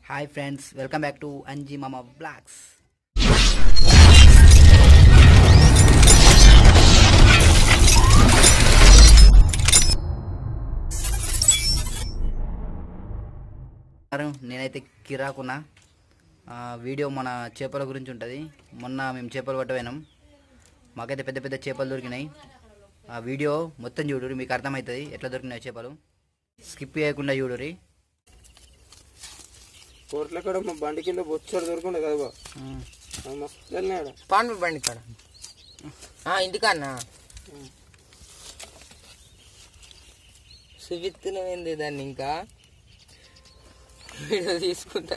Hi friends welcome back to Anji Mama blogs నేనైతే కిరాకున్నా ఆ, video మన చేపల గురించి ఉంటుంది మొన్న మేము చేపలు పట్టపోయినాం మాకైతే పెద్ద పెద్ద చేపలు దొరికినాయి ఆ వీడియో మొత్తం చూడురి మీకు అర్థమవుతుంది ఎట్లా దొరికినాయి చేపలు స్కిప్ చేయకుండా చూడురి కోట్ల కాడ మా బండి కింద బొచ్చాడు దొరకండి కదా బా ఆ మస్తు వెళ్ళినాడు పాండు బండి కాడ ఆ, ఇంటికన్నా చూపిస్తున్నామేంది దాన్ని ఇంకా వీడియో తీసుకుంటా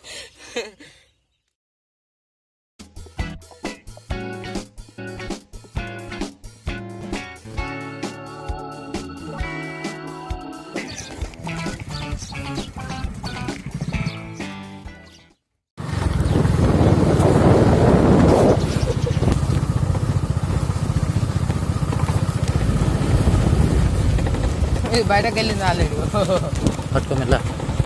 ఇది బయటకు వెళ్ళింది ఆల్రెడీ పట్టుకో మెల్ల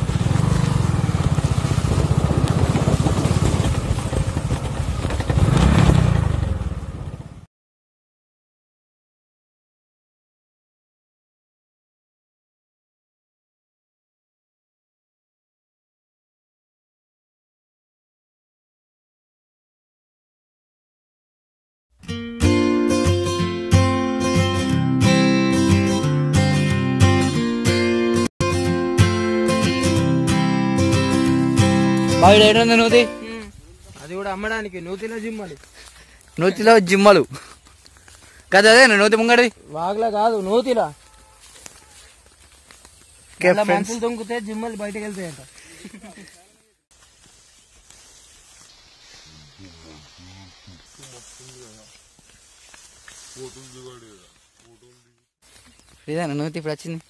బాగా ఏడుంది నూతి అది కూడా అమ్మడానికి నూతిలో జిమ్మడి నూతిలో జిమ్మలు కదా అదే నూతి ముంగడిది వాగ్లా కాదు నూతిలా Okay, మళ్ళా friends. మనుషులు దొంగితే జిమ్మలు బయటకు వెళ్తాయంట ఇదేనా నూతి ఇప్పుడు వచ్చింది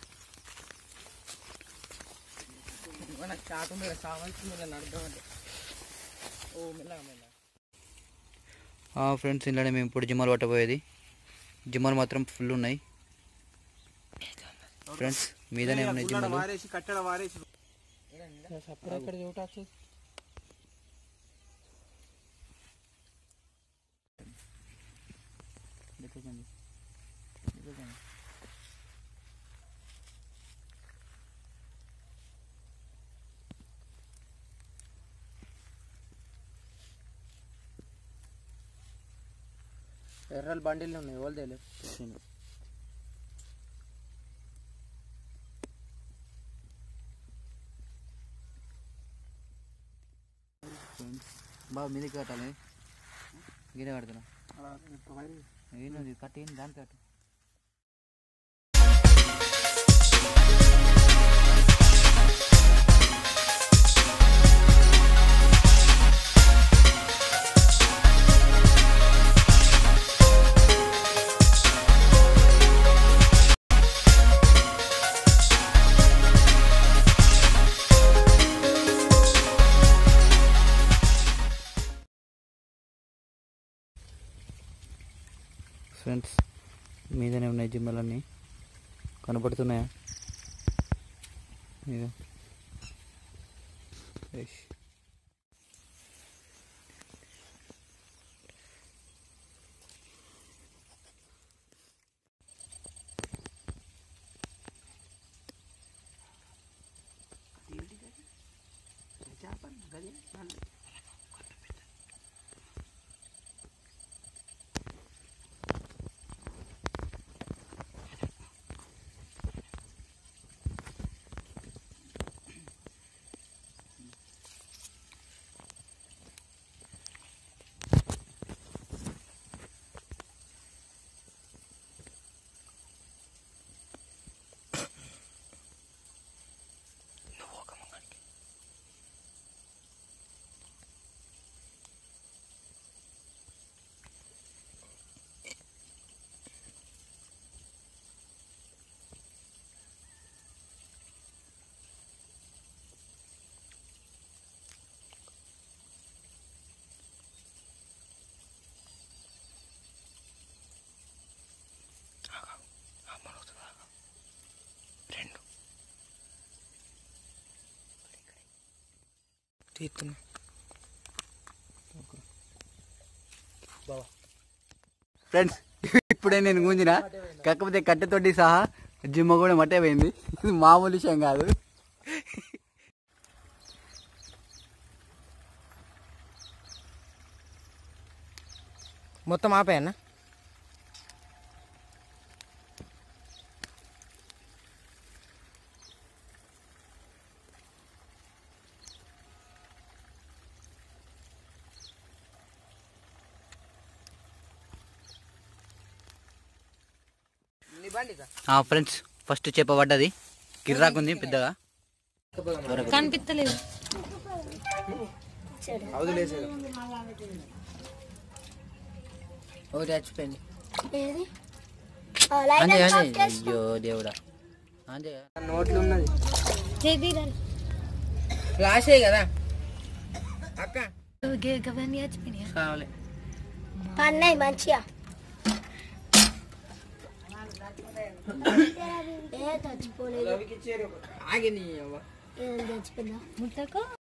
మనకు చాటు మీద కావాల్సింది ఇలా నడదామంటే ఓ మెల్లగా మెల్లగా ఫ్రెండ్స్ ఇంట్లోనే మేము ఇప్పుడు జిమ్మలు పట్టబోయేది జిమ్మలు మాత్రం ఫుల్ ఉన్నాయి ఫ్రెండ్స్ మీదనే ఉన్నాయి జిమ్మలు వారేసి కట్టడ వారేసి ఎక్కడ చూడచ్చు ఎర్రలు బండిలు ఉన్నాయి వాళ్ళు తెలియదు బాగా మీదకి కట్టాలి గిరే కడుతున్నా ఏంది కట్టి దాని కట్టు ఫ్రెండ్స్ మీదనే ఉన్నాయి జిమ్మలన్నీ కనపడుతున్నాయా మీద ఎష్. తీస్తున్నా ఫ్రెండ్స్ ఇప్పుడే నేను గుంజిన కాకపోతే కట్టెతోటి సహా జిమ్మ కూడా మట్టే పోయింది ఇది మామూలు విషయం కాదు మొత్తం ఆపాయన్నా నీ బండి సార్ ఫ్రెండ్స్ ఫస్ట్ చేప పడ్డది కిర్రాకుంది పెద్దగా కనిపిస్తలేదు అవదిలేసేది ఒకటి చచ్చిపోయింది ఏది అంతే అంతే అయ్యో దేవుడా అంతే నోట్లు ఉన్నది ఫ్లాషే కదా అక్క గవన్నీ చచ్చిపోయినాయా కావాలి పన్నాయి మంచిగా ఏ చచ్చిపోలేదు ఆగి నీ అవ్వ ఏం చచ్చిపోయిందా ముట్టకు